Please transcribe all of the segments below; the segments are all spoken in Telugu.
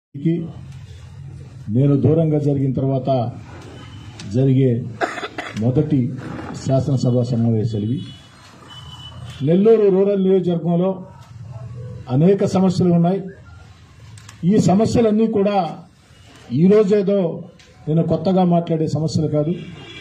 కి నేను దూరంగా జరిగిన తర్వాత జరిగే మొదటి శాసనసభ సమావేశాలు ఇవి నెల్లూరు రూరల్ నియోజకవర్గంలో అనేక సమస్యలు ఉన్నాయి ఈ సమస్యలన్నీ కూడా ఈ రోజేదో నేను కొత్తగా మాట్లాడే సమస్యలు కాదు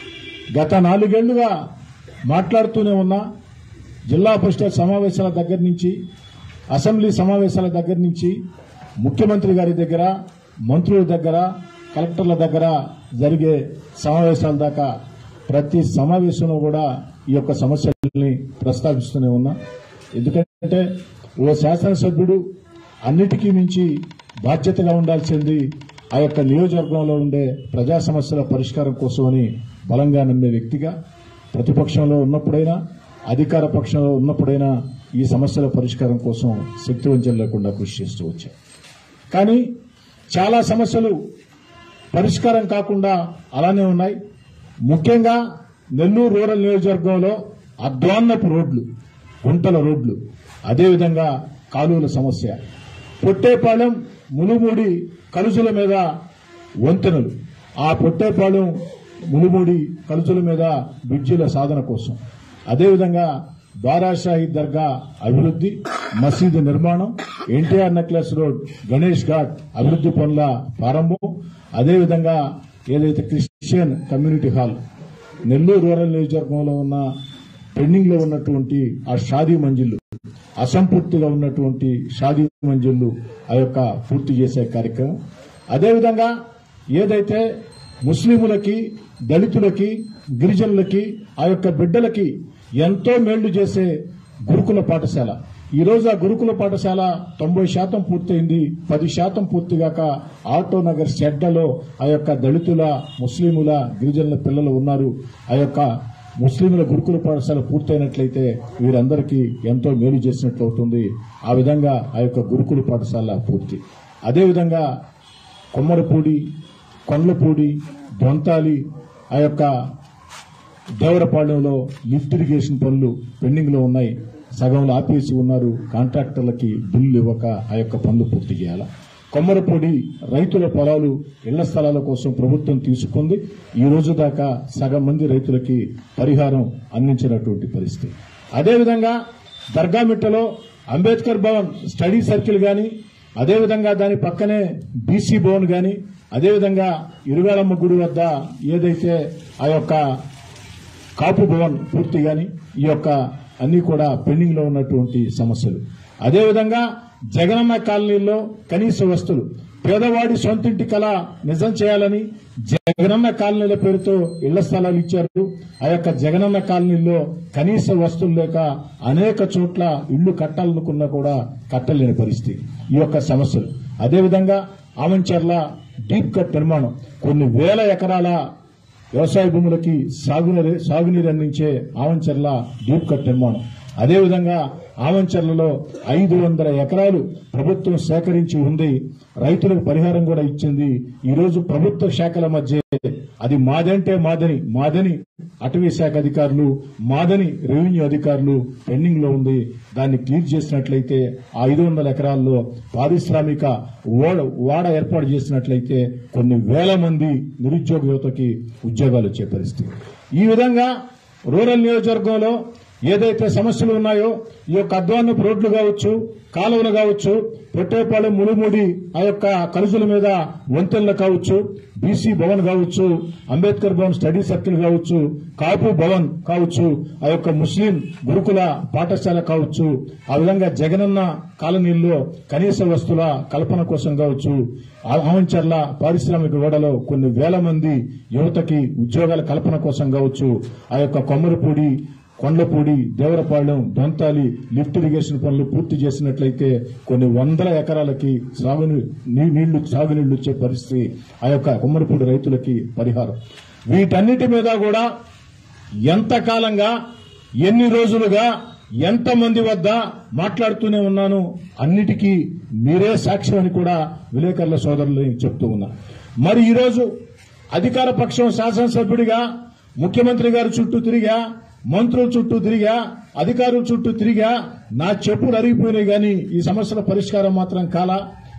గత నాలుగేళ్లుగా మాట్లాడుతూనే ఉన్నా జిల్లా పరిషత్ సమావేశాల దగ్గర నుంచి అసెంబ్లీ సమావేశాల దగ్గర నుంచి ముఖ్యమంత్రి గారి దగ్గర మంత్రుల దగ్గర కలెక్టర్ల దగ్గర జరిగే సమావేశాల దాకా ప్రతి సమావేశంలో కూడా ఈ యొక్క సమస్యల్ని ప్రస్తావిస్తూనే ఉన్నా ఎందుకంటే ఓ శాసనసభ్యుడు అన్నిటికీ మించి బాధ్యతగా ఉండాల్సింది ఆ యొక్క నియోజకవర్గంలో ఉండే ప్రజా సమస్యల పరిష్కారం కోసమని బలంగా నమ్మే వ్యక్తిగా ప్రతిపక్షంలో ఉన్నప్పుడైనా అధికార పక్షంలో ఉన్నప్పుడైనా ఈ సమస్యల పరిష్కారం కోసం శక్తివంచన లేకుండా కృషి చేస్తూ వచ్చాం కానీ చాలా సమస్యలు పరిష్కారం కాకుండా అలానే ఉన్నాయి ముఖ్యంగా నెల్లూరు రూరల్ నియోజకవర్గంలో అధ్వాన్నపు రోడ్లు గుంటల రోడ్లు అదేవిధంగా కాలువల సమస్య పొట్టేపాలెం ములుమూడి కలుసుల మీద వంతెనలు ఆ పొట్టేపాలెం ములుమూడి కలుసుల మీద బ్రిడ్జిల సాధన కోసం అదేవిధంగా బారాషాహి దర్గా అభివృద్ది మసీదు నిర్మాణం ఎన్టీఆర్ నెక్లెస్ రోడ్ గణేష్ ఘాట్ అభివృద్ది పనుల ప్రారంభం అదేవిధంగా ఏదైతే Christian community hall Nellore rural నియోజకవర్గంలో ఉన్న పెండింగ్ లో ఉన్నటువంటి ఆ షాదీ మంజిల్లు అసంపూర్తిగా ఉన్నటువంటి షాదీ మంజిల్లు ఆ యొక్క పూర్తి చేసే కార్యక్రమం అదేవిధంగా ఏదైతే ముస్లింలకి దళితులకి గిరిజనులకి ఆ యొక్క బిడ్డలకి ఎంతో మేళ్లు చేసే గురుకుల పాఠశాల ఈ రోజు ఆ గురుకుల పాఠశాల తొంభై శాతం పూర్తయింది పది శాతం పూర్తిగాక ఆటో నగర్ షెడ్లలో ఆ యొక్క దళితుల ముస్లిముల గిరిజనుల పిల్లలు ఉన్నారు ఆ యొక్క ముస్లింల గురుకుల పాఠశాల పూర్తయినట్లయితే వీరందరికీ ఎంతో మేలు చేసినట్లు అవుతుంది ఆ విధంగా ఆ యొక్క గురుకుల పాఠశాల పూర్తి అదేవిధంగా కొమ్మరపూడి కొండ్లపూడి దొంతాలి ఆ యొక్క దేవరపాలెంలో లిఫ్ట్ ఇరిగేషన్ పనులు పెండింగ్ లో ఉన్నాయి సగంలో ఆపేసి ఉన్నారు కాంట్రాక్టర్లకి బిల్లు ఇవ్వక ఆ యొక్క పనులు పూర్తి చేయాలా కొమ్మరపూడి రైతుల పొలాలు ఇళ్ల స్థలాల కోసం ప్రభుత్వం తీసుకుంది ఈ రోజు దాకా సగం మంది రైతులకి పరిహారం అందించినటువంటి పరిస్థితి అదేవిధంగా దర్గామిట్టలో అంబేద్కర్ భవన్ స్టడీ సర్కిల్ గాని అదేవిధంగా దాని పక్కనే బీసీ భవన్ గాని అదేవిధంగా ఇరుగాలమ్మ గుడి వద్ద ఏదైతే ఆ యొక్క కాపు భవన్ పూర్తి గాని ఈ యొక్క అన్ని కూడా పెండింగ్ లో ఉన్నటువంటి సమస్యలు అదేవిధంగా జగనన్న కాలనీలో కనీస వస్తువులు పేదవాడి సొంతింటి కళ నిజం చేయాలని జగనన్న కాలనీల పేరుతో ఇళ్ల స్థలాలు ఇచ్చారు ఆ యొక్క జగనన్న కాలనీలో కనీస వస్తువులు లేక అనేక చోట్ల ఇళ్లు కట్టాలనుకున్నా కూడా కట్టలేని పరిస్థితి ఈ యొక్క సమస్యలు అదేవిధంగా ఆమంచర్ల డీప్ కట్ నిర్మాణం కొన్ని వేల ఎకరాల వ్యవసాయ భూములకి సాగునీరు సాగునీరు అందించే ఆవంచర్ల డీప్ కట్ నిర్మాణం అదేవిధంగా ఆవంచర్లలో ఐదు వందల ఎకరాలు ప్రభుత్వం సేకరించి ఉంది రైతులకు పరిహారం కూడా ఇచ్చింది ఈ రోజు ప్రభుత్వ శాఖల మధ్య అది మాదంటే మాదని మాదని అటవీ శాఖ అధికారులు మాదని రెవెన్యూ అధికారులు పెండింగ్ లో ఉంది దాన్ని క్లియర్ చేసినట్లయితే ఆ ఐదు వందల ఎకరాల్లో పారిశ్రామిక ఓడ వాడ ఏర్పాటు చేసినట్లయితే కొన్ని వేల మంది నిరుద్యోగ యువతకి ఉద్యోగాలు వచ్చే పరిస్థితి ఈ విధంగా రూరల్ నియోజకవర్గంలో ఏదైతే సమస్యలు ఉన్నాయో ఈ యొక్క అధ్వాన్నపు రోడ్లు కావచ్చు కాలువలు కావచ్చు పొట్టేపాలెం ములుముడి ఆ యొక్క కలుసుల మీద వంతెనలు కావచ్చు బీసీ భవన్ కావచ్చు అంబేద్కర్ భవన్ స్టడీ సర్కిల్ కావచ్చు కాపు భవన్ కావచ్చు ఆ యొక్క ముస్లిం గురుకుల పాఠశాల కావచ్చు ఆ విధంగా జగనన్న కాలనీల్లో కనీస వస్తువుల కల్పన కోసం కావచ్చు ఆమంచర్ల పారిశ్రామిక ఓడలో కొన్ని వేల మంది యువతకి ఉద్యోగాల కల్పన కోసం కావచ్చు ఆ యొక్క కొమ్మరపూడి కొండపూడి దేవరపాలెం దొంతాలి లిఫ్ట్ ఇరిగేషన్ పనులు పూర్తి చేసినట్లయితే కొన్ని వందల ఎకరాలకి సాగుని నీ- నీళ్లు సాగునీళ్లు ఇచ్చే పరిస్థితి ఆ యొక్క కొమ్మరపూడి రైతులకి పరిహారం వీటన్నిటి మీద కూడా ఎంతకాలంగా ఎన్ని రోజులుగా ఎంతమంది వద్ద మాట్లాడుతూనే ఉన్నాను అన్నిటికీ మీరే సాక్ష్యం అని కూడా విలేకరుల సోదరులని చెప్తూ ఉన్నా మరి ఈరోజు అధికార పక్షం శాసనసభ్యుడిగా ముఖ్యమంత్రి గారి చుట్టూ తిరిగా మంత్రుల చుట్టూ తిరిగా అధికారుల చుట్టూ తిరిగా నా చెప్పులు అరిగిపోయినాయి గాని ఈ సమస్యల పరిష్కారం మాత్రం కాలా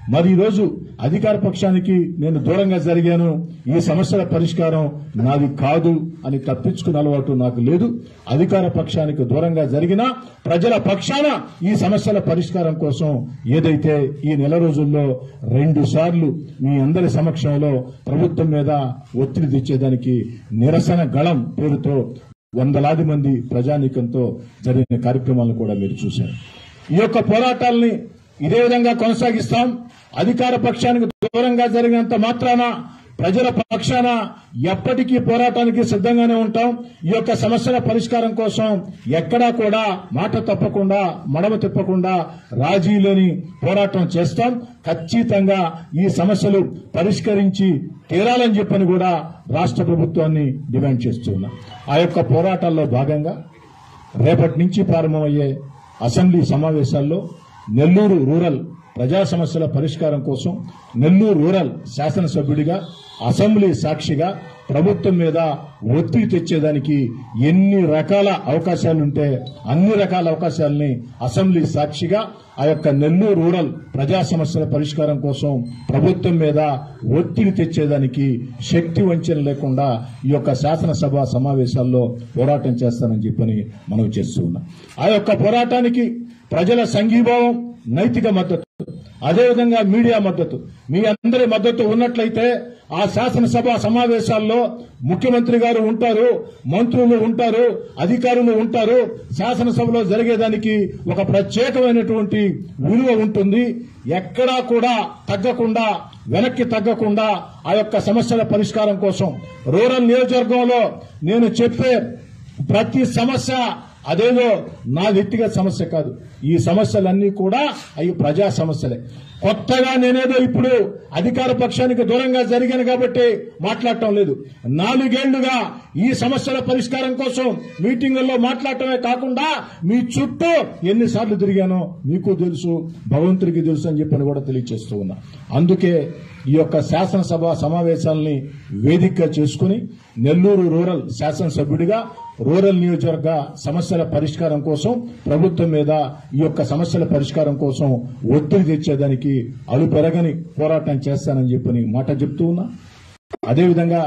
మరి ఈ రోజు అధికార పక్షానికి నేను దూరంగా జరిగాను ఈ సమస్యల పరిష్కారం నాది కాదు అని తప్పించుకునే అలవాటు నాకు లేదు అధికార పక్షానికి దూరంగా జరిగినా ప్రజల పక్షాన ఈ సమస్యల పరిష్కారం కోసం ఏదైతే ఈ నెల రోజుల్లో రెండు సార్లు మీ అందరి సమక్షంలో ప్రభుత్వం మీద ఒత్తిడి తెచ్చేదానికి నిరసన గళం పేరుతో వందలాది మంది ప్రజానీకంతో జరిగిన కార్యక్రమాలను కూడా మీరు చూశారు ఈ యొక్క పోరాటాల్ని ఇదే విధంగా కొనసాగిస్తాం అధికార పక్షానికి దూరంగా జరిగినంత మాత్రాన ప్రజల పక్షాన ఎప్పటికీ పోరాటానికి సిద్ధంగానే ఉంటాం ఈ యొక్క సమస్యల పరిష్కారం కోసం ఎక్కడా కూడా మాట తప్పకుండా మడమ తిప్పకుండా రాజీ లేని పోరాటం చేస్తాం ఖచ్చితంగా ఈ సమస్యలు పరిష్కరించి తీరాలని చెప్పని కూడా రాష్ట్ర ప్రభుత్వాన్ని డిమాండ్ చేస్తున్నాం ఆ యొక్క పోరాటాల్లో భాగంగా రేపటి నుంచి ప్రారంభమయ్యే అసెంబ్లీ సమావేశాల్లో నెల్లూరు రూరల్ ప్రజా సమస్యల పరిష్కారం కోసం నెల్లూరు రూరల్ శాసనసభ్యుడిగా అసెంబ్లీ సాక్షిగా ప్రభుత్వం మీద ఒత్తిడి తెచ్చేదానికి ఎన్ని రకాల అవకాశాలుంటే అన్ని రకాల అవకాశాలని అసెంబ్లీ సాక్షిగా ఆ యొక్క నెల్లూరు రూరల్ ప్రజా సమస్యల పరిష్కారం కోసం ప్రభుత్వం మీద ఒత్తిడి తెచ్చేదానికి శక్తి వంచన లేకుండా ఈ యొక్క శాసనసభ సమావేశాల్లో పోరాటం చేస్తానని చెప్పని మనం చేస్తూ ఉన్నాం ఆ యొక్క పోరాటానికి ప్రజల సంఘీభావం నైతిక మద్దతు అదేవిధంగా మీడియా మద్దతు మీ అందరి మద్దతు ఉన్నట్లయితే ఆ శాసనసభ సమావేశాల్లో ముఖ్యమంత్రి గారు ఉంటారు మంత్రులు ఉంటారు అధికారులు ఉంటారు శాసనసభలో జరిగేదానికి ఒక ప్రత్యేకమైనటువంటి విలువ ఉంటుంది ఎక్కడా కూడా తగ్గకుండా వెనక్కి తగ్గకుండా ఆ యొక్క సమస్యల పరిష్కారం కోసం రూరల్ నియోజకవర్గంలో నేను చెప్పే ప్రతి సమస్య అదేదో నా వ్యక్తిగత సమస్య కాదు ఈ సమస్యలన్నీ కూడా అవి ప్రజా సమస్యలే కొత్తగా నేనేదో ఇప్పుడు అధికార పక్షానికి దూరంగా జరిగాను కాబట్టి మాట్లాడటం లేదు నాలుగేళ్లుగా ఈ సమస్యల పరిష్కారం కోసం మీటింగుల్లో మాట్లాడటమే కాకుండా మీ చుట్టూ ఎన్నిసార్లు తిరిగానో మీకు తెలుసు భగవంతుడికి తెలుసు అని చెప్పని కూడా తెలియజేస్తూ ఉన్నా అందుకే ఈ యొక్క శాసనసభ సమావేశాలని వేదికగా చేసుకుని నెల్లూరు రూరల్ శాసనసభ్యుడిగా రూరల్ నియోజకవర్గ సమస్యల పరిష్కారం కోసం ప్రభుత్వం మీద ఈ యొక్క సమస్యల పరిష్కారం కోసం ఒత్తిడి తెచ్చేదానికి అలు పెరగని పోరాటం చేస్తానని చెప్పని మాట చెప్తూ ఉన్నా అదేవిధంగా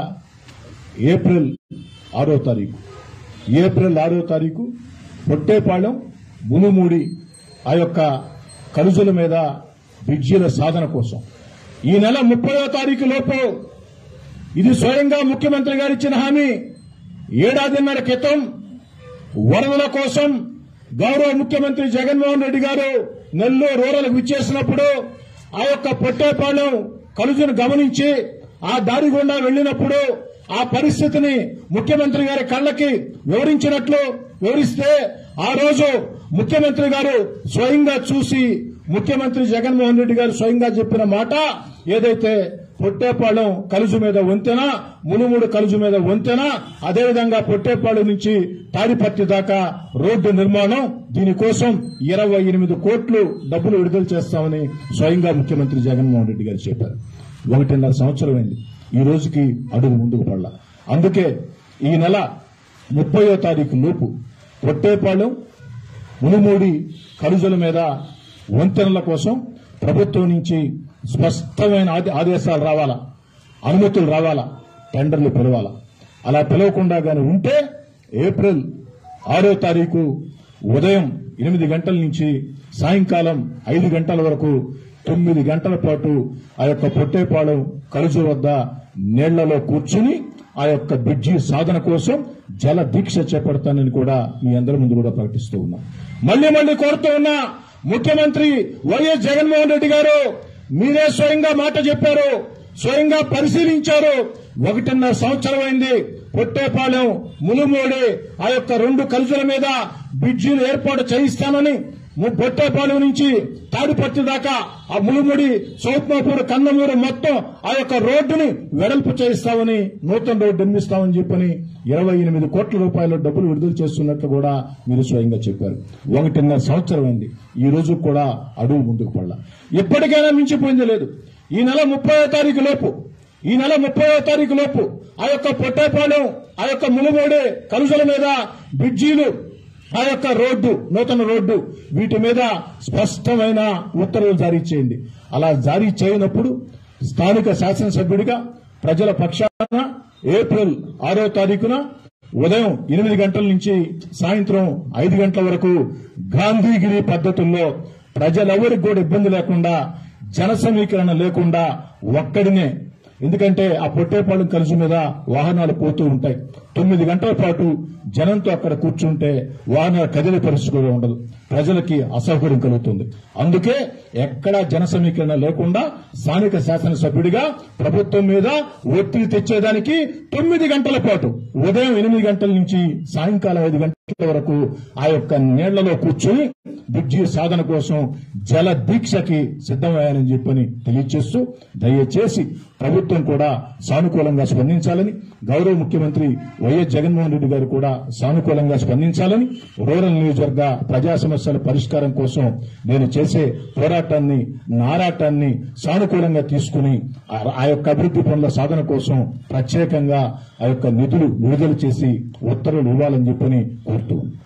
ఏప్రిల్ ఆరో తారీఖు ఏప్రిల్ ఆరో తారీఖు పొట్టేపాళెం మునుమూడి ఆ యొక్క కలుజుల మీద బ్రిడ్జీల సాధన కోసం ఈ నెల ముప్పయో తారీఖు లోపు ఇది స్వయంగా ముఖ్యమంత్రి గారు ఇచ్చిన హామీ ఏడాదిన్నర క్రితం వరదల కోసం గౌరవ ముఖ్యమంత్రి జగన్మోహన్ రెడ్డి గారు నెల్లూరు రూరల్కు విచ్చేసినప్పుడు ఆ యొక్క పొట్టేపాలెం కలుజును గమనించి ఆ దారి గుండా వెళ్లినప్పుడు ఆ పరిస్థితిని ముఖ్యమంత్రి గారి కళ్ళకి వివరించినట్లు వివరిస్తే ఆ రోజు ముఖ్యమంత్రి గారు స్వయంగా చూసి ముఖ్యమంత్రి జగన్మోహన్ రెడ్డి గారు స్వయంగా చెప్పిన మాట ఏదైతే పొట్టేపాళెం కలుజు మీద వంతెన మునుముడు కలుజు మీద వంతెన అదేవిధంగా పొట్టేపాళెం నుంచి తాడిపత్తి దాకా రోడ్డు నిర్మాణం దీనికోసం ఇరవై ఎనిమిది కోట్లు డబ్బులు విడుదల చేస్తామని స్వయంగా ముఖ్యమంత్రి జగన్మోహన్ రెడ్డి గారు చెప్పారు ఒకటిన్నర సంవత్సరం అయింది ఈ రోజుకి అడుగు ముందుకు పడలా అందుకే ఈ నెల ముప్పయో తారీఖు లోపు పొట్టేపాళెం మునుమూడి కలుజల మీద వంతెనల కోసం ప్రభుత్వం నుంచి స్పష్టమైన ఆదే- ఆదేశాలు రావాలా అనుమతులు రావాలా టెండర్లు పిలవాలా అలా పిలవకుండా గాని ఉంటే ఏప్రిల్ ఆరో తారీఖు ఉదయం ఎనిమిది గంటల నుంచి సాయంకాలం ఐదు గంటల వరకు తొమ్మిది గంటల పాటు ఆ యొక్క పొట్టేపాళెం కలుజు వద్ద నీళ్లలో కూర్చుని ఆ యొక్క బ్రిడ్జి సాధన కోసం జల దీక్ష చేపడతానని కూడా మీ అందరి ముందు కూడా ప్రకటిస్తూ ఉన్నా మళ్లీ మళ్లీ కోరుతూ ఉన్నా ముఖ్యమంత్రి వైఎస్ జగన్మోహన్ రెడ్డి గారు మీరే స్వయంగా మాట చెప్పారు స్వయంగా పరిశీలించారు ఒకటిన్నర సంవత్సరం అయింది పొట్టేపాలెం మునుమోడి ఆ యొక్క రెండు కలుసుల మీద బ్రిడ్జీలు ఏర్పాటు చేయిస్తానని ము- పొట్టేపాలెం నుంచి తాడిపత్తి దాకా ఆ ములుముడి సౌత్మాపూర్ కన్నమూరు మొత్తం ఆ యొక్క రోడ్డుని వెడల్పు చేయిస్తామని నూతన రోడ్డు నిర్మిస్తామని చెప్పని ఇరవై ఎనిమిది కోట్ల రూపాయల డబ్బులు విడుదల చేస్తున్నట్లు కూడా మీరు స్వయంగా చెప్పారు ఒకటిన్నర సంవత్సరం అయింది ఈ రోజు కూడా అడుగు ముందుకు పడలా ఎప్పటికైనా మించిపోయింది లేదు ఈ నెల ముప్పై తారీఖు లోపు ఈ నెల ముప్పై తారీఖు లోపు ఆ యొక్క పొట్టేపాలెం ఆ యొక్క ములుగోడే కలుసల మీద బ్రిడ్జీలు ఆ యొక్క రోడ్డు నూతన రోడ్డు వీటి మీద స్పష్టమైన ఉత్తర్వులు జారీ చేయండి అలా జారీ చేయనప్పుడు స్థానిక శాసనసభ్యుడిగా ప్రజల పక్షాన ఏప్రిల్ ఆరో తారీఖున ఉదయం ఎనిమిది గంటల నుంచి సాయంత్రం ఐదు గంటల వరకు గాంధీగిరి పద్ధతుల్లో ప్రజలెవరికి కూడా ఇబ్బంది లేకుండా జన సమీకరణ లేకుండా ఒక్కడినే ఎందుకంటే ఆ పొట్టేపాలెం కలుసు మీద వాహనాలు పోతూ ఉంటాయి తొమ్మిది గంటల పాటు జనంతో అక్కడ కూర్చుంటే వాహనాలు కదిలే పరిస్థితి కూడా ఉండదు ప్రజలకి అసౌకర్యం కలుగుతుంది అందుకే ఎక్కడా జన సమీకరణ లేకుండా స్థానిక శాసనసభ్యుడిగా ప్రభుత్వం మీద ఒత్తిడి తెచ్చేదానికి తొమ్మిది గంటల పాటు ఉదయం ఎనిమిది గంటల నుంచి సాయంకాలం ఐదు గంటల వరకు ఆ యొక్క నీళ్లలో కూర్చొని బ్రిడ్జి సాధన కోసం జల దీక్షకి సిద్దమయ్యానని చెప్పని తెలియజేస్తూ దయచేసి ప్రభుత్వం కూడా సానుకూలంగా స్పందించాలని గౌరవ ముఖ్యమంత్రి వైఎస్ జగన్మోహన్ రెడ్డి గారు కూడా సానుకూలంగా స్పందించాలని రూరల్ నియోజకవర్గ ప్రజా సమస్యల పరిష్కారం కోసం నేను చేసే పోరాటాన్ని నారాటాన్ని సానుకూలంగా తీసుకుని ఆ- ఆ యొక్క అభివృద్ధి పనుల సాధన కోసం ప్రత్యేకంగా ఆ యొక్క నిధులు విడుదల చేసి ఉత్తర్వులు ఇవ్వాలని చెప్పని కోరుతూ